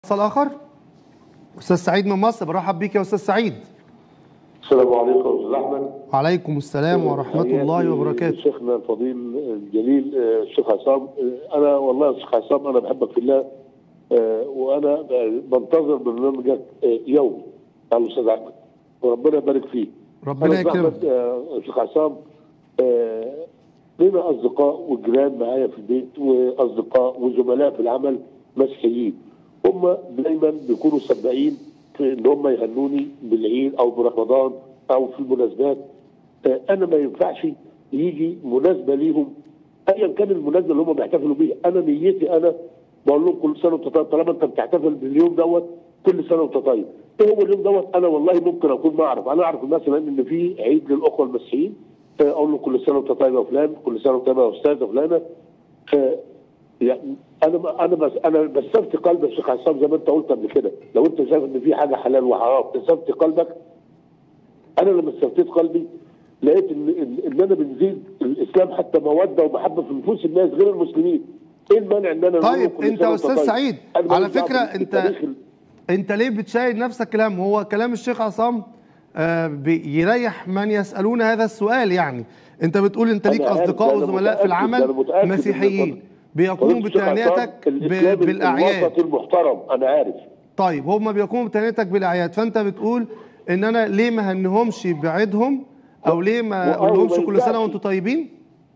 اتصال اخر استاذ سعيد من مصر برحب بيك يا استاذ سعيد السلام عليكم استاذ احمد وعليكم السلام ورحمه الله وبركاته شيخنا الفضيل الجليل آه، الشيخ عصام آه، انا والله يا شيخ عصام انا بحبك في الله آه، وانا بنتظر برنامجك آه، يومي يا الاستاذ احمد وربنا يبارك فيه ربنا أنا أستاذ يكرمك. أحمد، آه، الشيخ عصام آه، لنا اصدقاء وجيران معايا في البيت واصدقاء وزملاء في العمل مسيحيين هم دايما بيكونوا سباقين في ان هم يغنوني بالعيد او برمضان او في المناسبات آه، انا ما ينفعش يجي مناسبه ليهم ايا كان المناسبه اللي هم بيحتفلوا بيها انا نيتي انا بقول لهم كل سنه وانت طيب طالما انت بتحتفل باليوم دوت كل سنه وانت طيب ايه هو اليوم دوت انا والله ممكن اكون ما اعرف انا اعرف مثلا ان في عيد للاخوه المسيحيين آه، اقول له كل سنه وانت طيب يا فلان كل سنه وانت طيب يا استاذه فلانه آه، يعني انا انا بس انا بستفتي قلب الشيخ عصام زي ما انت قلت قبل كده لو انت شايف ان في حاجه حلال وحرام تستفتي قلبك انا لما استفتيت قلبي لقيت ان ان, إن انا بنزيد الاسلام حتى موده ومحبه في نفوس الناس غير المسلمين ايه المانع ان انا طيب نقول كل انت سنة يا وأنت استاذ طيب؟ سعيد أنا على ماليش دعوة فكره بال- انت بالتاريخ ال- انت ليه بتشاهد نفسك كلام هو كلام الشيخ عصام آه، بيريح من يسالون هذا السؤال يعني انت بتقول انت ليك أنا عارف، اصدقاء أنا وزملاء في متأكد، أنا العمل متأكد إن مسيحيين فضل- بيقوموا فضيلة الشيخ عصام بتهنئتك ب- الإسلام بالاعياد الوسطي المحترم انا عارف طيب هم بيقوموا بتهنئتك بالاعياد فانت بتقول ان انا ليه ما هنهمش بعيدهم او ليه ما وأول اقولهمش ما كل سنه ينفعش. وانتم طيبين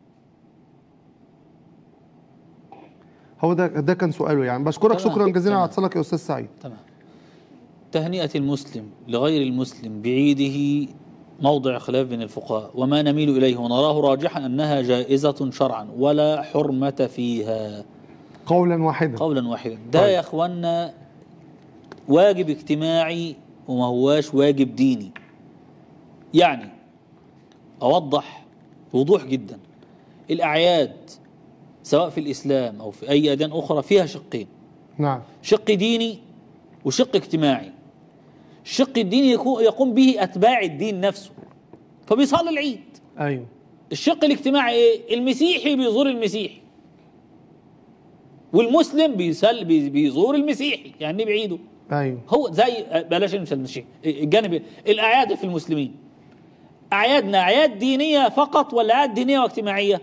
هو ده ده كان سؤاله يعني بشكرك تمام. شكرا جزيلا تمام. على اتصالك يا استاذ سعيد تمام تهنئة المسلم لغير المسلم بعيده موضع خلاف بين الفقهاء وما نميل إليه ونراه راجحا أنها جائزة شرعا ولا حرمة فيها قولا واحدا قولا واحدا ده طيب. يا أخوانا واجب اجتماعي وما هواش واجب ديني يعني أوضح بوضوح جدا الأعياد سواء في الإسلام أو في أي أديان أخرى فيها شقين نعم شق ديني وشق اجتماعي الشق الديني يكون- يقوم به أتباع الدين نفسه فبيصلي العيد ايوه الشق الاجتماعي ايه المسيحي بيزور المسيحي والمسلم بيسل بي- بيزور المسيحي يعني بعيده ايوه هو زي بلاش نمشي المسيحي الجانب الاعياد في المسلمين اعيادنا اعياد دينيه فقط ولا اعياد دينيه واجتماعيه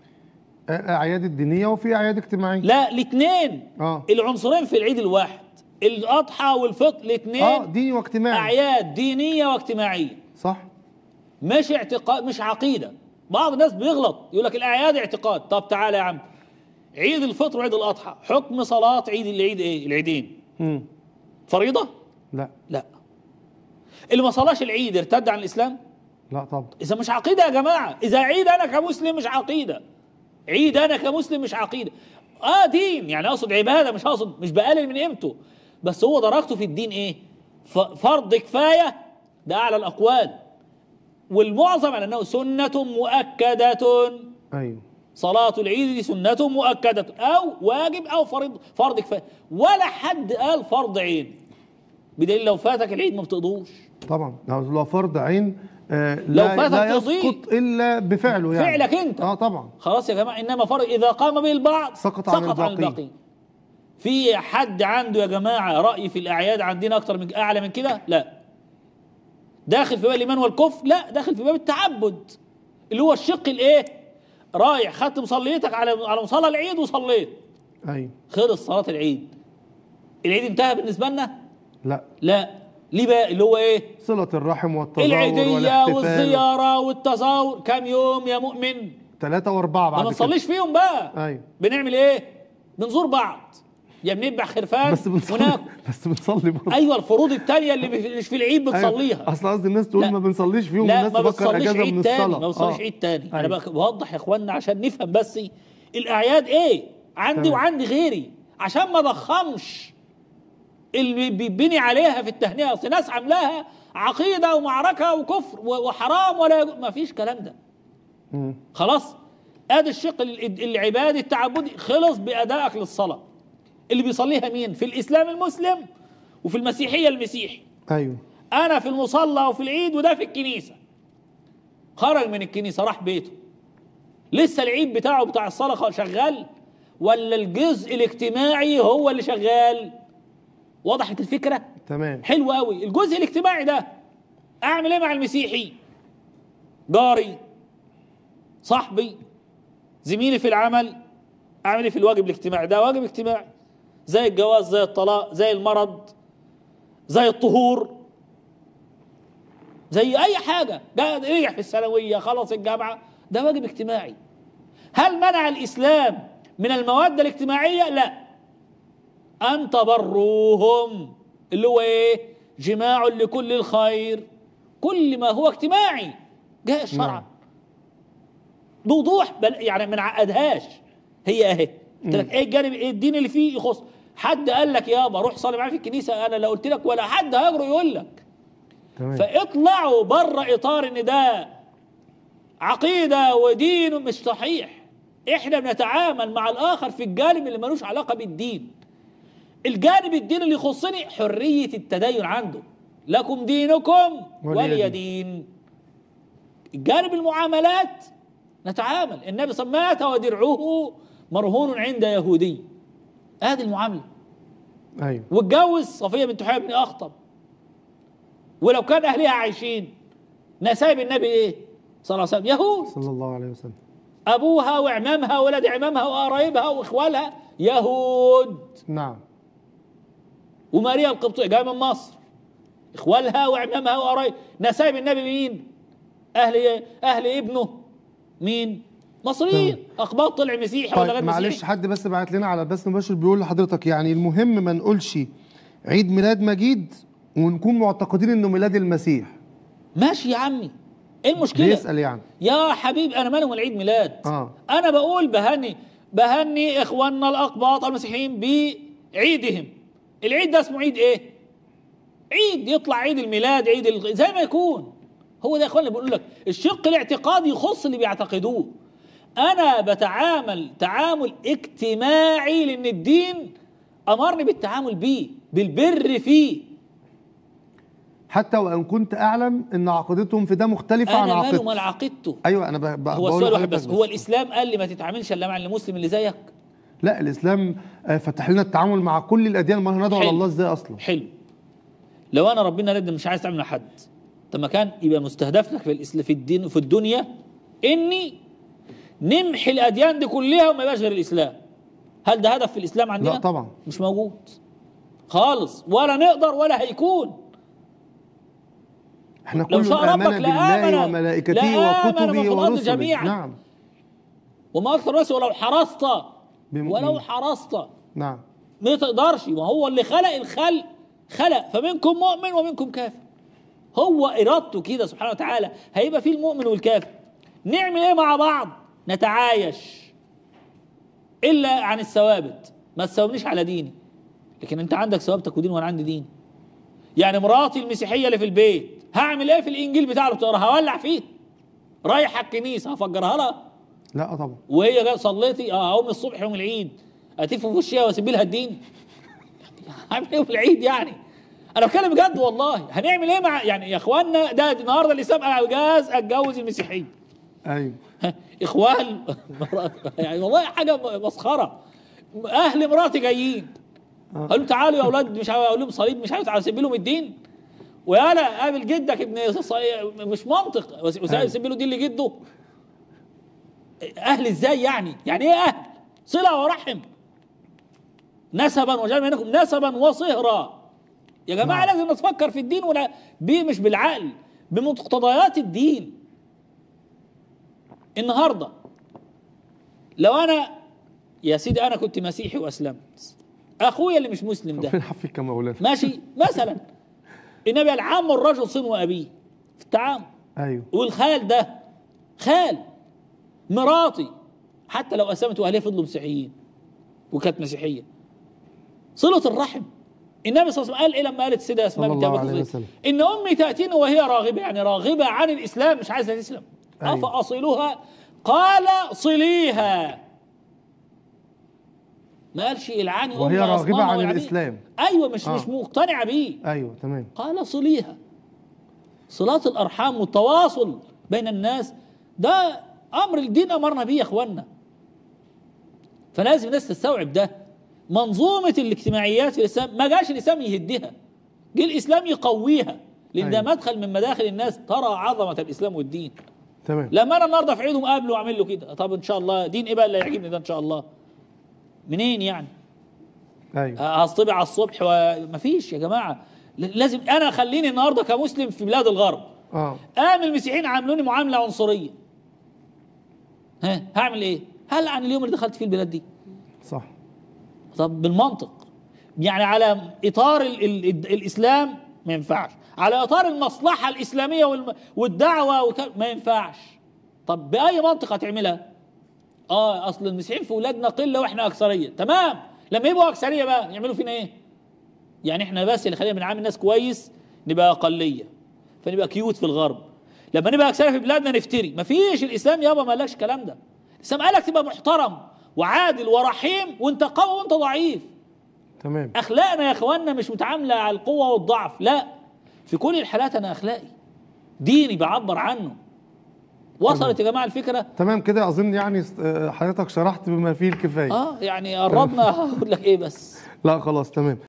اعياد الدينيه وفي اعياد اجتماعيه لا الاثنين اه العنصرين في العيد الواحد الاضحى والفطر الاثنين اه ديني واجتماعي اعياد دينيه واجتماعيه صح مش اعتقاد مش عقيده بعض الناس بيغلط يقول لك الاعياد اعتقاد طب تعالى يا عم عيد الفطر وعيد الاضحى حكم صلاه عيد العيد ايه العيدين امم فريضه لا لا اللي ما صلاش العيد ارتد عن الاسلام لا طبعا اذا مش عقيده يا جماعه اذا عيد انا كمسلم مش عقيده عيد انا كمسلم مش عقيده اه دين يعني اقصد عباده مش اقصد مش بقلل من قيمته بس هو درجته في الدين ايه ف- فرض كفايه ده اعلى الاقوال والمعظم على انه سنه مؤكده ايوه صلاة العيد دي سنة مؤكدة أو واجب أو فرض فرض كفاية ولا حد قال فرض عين بدليل لو فاتك العيد ما بتقضوش طبعا لو لو فرض عين آه لو لا, فاتك لا تضيع. يسقط الا بفعله يعني فعلك أنت. اه طبعا خلاص يا جماعة إنما فرض إذا قام به البعض سقط عن الباقين. الباقين في حد عنده يا جماعة رأي في الأعياد عندنا أكتر من أعلى من كده لا داخل في باب الإيمان والكفر لا داخل في باب التعبد اللي هو الشق الإيه رايح خدت مصليتك على على مصلى العيد وصليت ايوه خلص صلاة العيد العيد انتهى بالنسبة لنا لا لا ليه بقى اللي هو ايه صلة الرحم والتظاهر العيدية والاحتفال والزيارة والتظاهر كام يوم يا مؤمن ثلاثة وأربعة ما بعد كده بنصليش فيهم بقى أيوة بنعمل ايه بنزور بعض يا بنذبح خرفان بس بنصلي وناكل بس بنصلي برضه ايوه الفروض التانية اللي مش في العيد أيوة. بتصليها أصل قصدي الناس تقول لا. ما بنصليش فيهم لا والناس ما تفكر بتصليش أجازة من عيد تاني الصلاة ما بتصليش آه. عيد تاني انا أيوة. بك- بوضح يا اخوانا عشان نفهم بس الاعياد ايه عندي تمام. وعندي غيري عشان ما ضخمش اللي بيبني عليها في التهنئه اصل ناس عاملاها عقيده ومعركه وكفر و- وحرام ولا يجوز. ما فيش كلام ده مم. خلاص ادي الشق ال- العبادي التعبدي خلص بادائك للصلاه اللي بيصليها مين في الاسلام المسلم وفي المسيحيه المسيحي أيوه انا في المصلى وفي العيد وده في الكنيسه خرج من الكنيسه راح بيته لسه العيد بتاعه بتاع الصلاه شغال ولا الجزء الاجتماعي هو اللي شغال وضحت الفكره تمام حلو قوي الجزء الاجتماعي ده اعمل ايه مع المسيحي جاري صاحبي زميلي في العمل اعمل ايه في الواجب الاجتماعي ده واجب اجتماعي زي الجواز زي الطلاق زي المرض زي الطهور زي اي حاجه ده نجح في الثانويه خلص الجامعه ده واجب اجتماعي هل منع الاسلام من المواد الاجتماعيه لا ان تبروهم اللي هو ايه جماع لكل الخير كل ما هو اجتماعي جاء الشرع نعم. بوضوح بل يعني ما نعقدهاش هي اهي قلت لك ايه الجانب ايه الدين اللي فيه يخص حد قال لك يابا روح صلي معايا في الكنيسه انا لو قلت لك ولا حد هيجرؤ يقول لك تمام فاطلعوا بره اطار ان ده عقيده ودين مش صحيح احنا بنتعامل مع الاخر في الجانب اللي ملوش علاقه بالدين الجانب الدين اللي يخصني حريه التدين عنده لكم دينكم ولي ولي دين الجانب المعاملات نتعامل النبي صلى الله عليه وسلم مات ودرعه مرهون عند يهودي هذه المعامله ايوه واتجوز صفيه بنت حيي بن اخطب ولو كان اهلها عايشين نسايب النبي ايه صلى الله عليه وسلم يهود صلى الله عليه وسلم ابوها وعمامها ولد عمامها وقرايبها واخوالها يهود نعم وماريا القبطيه جايه من مصر اخوالها وعمامها وقرايب نسايب النبي مين اهل اهل ابنه مين مصريين اقباط طلع مسيحي ولا غير طيب معلش مسيحي حد بس بعت لنا على بث مباشر بيقول لحضرتك يعني المهم ما نقولش عيد ميلاد مجيد ونكون معتقدين انه ميلاد المسيح ماشي يا عمي ايه المشكله بيسأل يعني يا حبيبي انا مالهم العيد ميلاد آه. انا بقول بهني بهني اخواننا الاقباط المسيحيين بعيدهم العيد ده اسمه عيد ايه عيد يطلع عيد الميلاد عيد ال... زي ما يكون هو ده يا اخوانا بقول لك الشق الاعتقادي يخص اللي بيعتقدوه انا بتعامل تعامل اجتماعي لان الدين امرني بالتعامل بيه بالبر فيه حتى وان كنت اعلم ان عقيدتهم في ده مختلفه عن انا ماله عقيدتي مال عقيدته ايوه انا ب... ب... هو بقول السؤال واحد لحضرتك بس هو الاسلام قال لي ما تتعاملش الا مع المسلم اللي زيك لا الاسلام آه، فتح لنا التعامل مع كل الاديان ما ندعو على حلو. الله ازاي اصلا حلو لو انا ربنا رد مش عايز تعمل مع حد طب ما كان يبقى مستهدف لك في الإسل... في الدين في الدنيا اني نمحي الاديان دي كلها وما يبقاش غير الاسلام هل ده هدف في الاسلام عندنا لا طبعا مش موجود خالص ولا نقدر ولا هيكون احنا لو كل شاء امانه ربك بالله لآمن- وملائكته لآمن من وكتبه في الأرض ورسله جميعا. نعم وما اكثر الناس ولو حرصت بمؤمن. ولو حرصت نعم ما تقدرش ما هو اللي خلق الخلق خلق فمنكم مؤمن ومنكم كافر هو ارادته كده سبحانه وتعالى هيبقى فيه المؤمن والكافر نعمل ايه مع بعض نتعايش الا عن الثوابت ما تساومنيش على ديني لكن انت عندك ثوابتك ودين وانا عندي دين يعني مراتي المسيحيه اللي في البيت هعمل ايه في الانجيل بتاعه اللي بتقراها هولع فيه رايحه الكنيسه هفجرها لها لا طبعا وهي جايه صليتي اه اقوم الصبح يوم العيد اتف في وشها واسيب لها الدين هعمل ايه في العيد يعني انا بتكلم بجد والله هنعمل ايه مع يعني يا اخوانا ده النهارده الاسلام قال جاز اتجوز المسيحيين ايوه اخوان يعني والله حاجه مسخره اهل مراتي جايين آه. قالوا تعالوا يا اولاد مش عارف اقول لهم صليب مش عارف اسيب لهم الدين ويالا قابل جدك ابن ص- مش منطق أيوة. وسيب له دين لجده اهل ازاي يعني يعني ايه اهل صله ورحم نسبا وجعل بينكم نسبا وصهرا يا جماعه نعم. لازم نتفكر في الدين ولا بيه مش بالعقل بمقتضيات الدين النهارده لو انا يا سيدي انا كنت مسيحي واسلمت اخويا اللي مش مسلم ده ربنا يحفظك يا مولانا ماشي مثلا النبي قال عم الرجل صن وابيه في التعامل ايوه والخال ده خال مراتي حتى لو اسلمت واهلها فضلوا مسيحيين وكانت مسيحيه صله الرحم النبي صلى الله عليه وسلم قال ايه لما قالت السيده اسماء صلى بنت الله ابي عليه بكر وسلم. ان امي تاتيني وهي راغبه يعني راغبه عن الاسلام مش عايزه تسلم أيوة. افاصلها قال صليها ما قالش العاني وهي أمي راغبة أصنامها عن والعبيد. الإسلام. ايوه مش آه. مش مقتنعه بيه ايوه تمام قال صليها صلاة الأرحام والتواصل بين الناس ده أمر الدين أمرنا بيه يا إخوانا فلازم الناس تستوعب ده منظومه الاجتماعيات في الاسلام ما جاش الاسلام يهدها جه الاسلام يقويها لان ده أيوة. مدخل من مداخل الناس ترى عظمه الاسلام والدين تمام لما انا النهارده في عيد مقابله واعمل له كده طب ان شاء الله دين ايه بقى اللي هيعجبني ده ان شاء الله منين يعني ايوه هصطبع على الصبح ومفيش يا جماعه ل- لازم انا خليني النهارده كمسلم في بلاد الغرب اه قام المسيحيين عاملوني معامله عنصريه ها هعمل ايه؟ هل عن اليوم اللي دخلت فيه البلاد دي؟ صح طب بالمنطق يعني على اطار ال ال ال الاسلام ما ينفعش على اطار المصلحه الاسلاميه والم والدعوه وك... ما ينفعش طب باي منطق هتعملها؟ اه اصل المسيحيين في ولادنا قله واحنا اكثريه تمام لما يبقوا اكثريه بقى يعملوا فينا ايه؟ يعني احنا بس اللي خلينا بنعامل الناس كويس نبقى اقليه فنبقى كيوت في الغرب لما نبقى اكثريه في بلادنا نفتري مفيش الاسلام يابا ما قالكش الكلام ده الاسلام قالك تبقى محترم وعادل ورحيم وانت قوي وانت ضعيف تمام اخلاقنا يا اخواننا مش متعامله على القوه والضعف لا في كل الحالات انا اخلاقي ديني بعبر عنه وصلت يا جماعه الفكره تمام كده اظن يعني آه، حضرتك شرحت بما فيه الكفايه اه يعني قربنا اقول لك ايه بس لا خلاص تمام